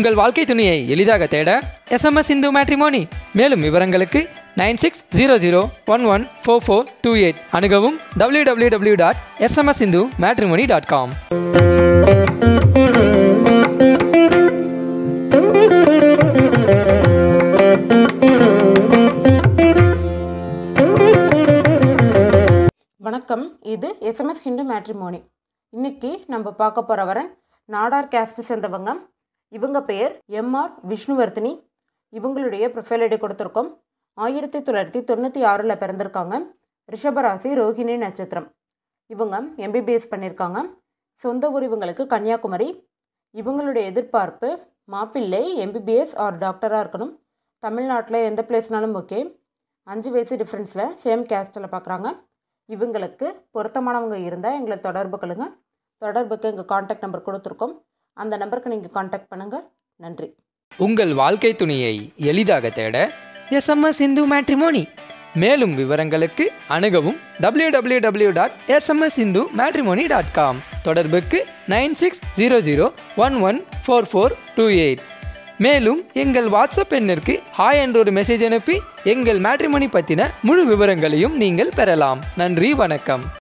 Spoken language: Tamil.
உங்கள் வாழ்க்கை துணையை எளிதாக தேட எஸ்எம்எஸ் இந்து மேட்ரிமோனி மேலும் விவரங்களுக்கு nine six zero zero one one four four two eight அணுகவும் W W W dot SMS Hindu matrimony dot com வணக்கம் இது எஸ்எம்எஸ் ஹிந்து மேட்ரிமோனி இன்னைக்கு நம்ம பார்க்க போகிற வரன் நாடார் கேஸ்ட் சேர்ந்தவங்க இவங்க பெயர் எம்ஆர் விஷ்ணுவர்த்தினி இவங்களுடைய ப்ரொஃபைல் ஐடி கொடுத்துருக்கோம் ஆயிரத்தி தொள்ளாயிரத்தி தொண்ணூற்றி ஆறில் பிறந்திருக்காங்க ரிஷபராசி ரோஹிணி நட்சத்திரம் இவங்க எம்பிபிஎஸ் பண்ணியிருக்காங்க சொந்த ஊர் இவங்களுக்கு கன்னியாகுமரி இவங்களுடைய எதிர்பார்ப்பு மாப்பிள்ளை எம்பிபிஎஸ் ஆர் டாக்டராக இருக்கணும் தமிழ்நாட்டில் எந்த பிளேஸ்னாலும் ஓகே அஞ்சு வயசு டிஃப்ரென்ஸில் சேம் கேஸ்ட்டில் பார்க்குறாங்க இவங்களுக்கு பொருத்தமானவங்க இருந்தால் எங்களை தொடர்பு கொள்ளுங்க தொடர்புக்கு எங்கள் காண்டாக்ட் நம்பர் கொடுத்துருக்கோம் அந்த நம்பருக்கு நீங்கள் காண்டாக்ட் பண்ணுங்கள் நன்றி உங்கள் வாழ்க்கை துணையை எளிதாக தேட எஸ்எம்எஸ் இந்து மேட்ரிமோனி மேலும் விவரங்களுக்கு அணுகவும் W W W dot SMS Hindu matrimony dot com தொடர்புக்கு nine six zero zero one one four four two eight மேலும் எங்கள் வாட்ஸ்அப் எண்ணிற்கு ஹாய் என்ற ஒரு மெசேஜ் அனுப்பி எங்கள் மேட்ரிமோனி பற்றின முழு விவரங்களையும் நீங்கள் பெறலாம் நன்றி வணக்கம்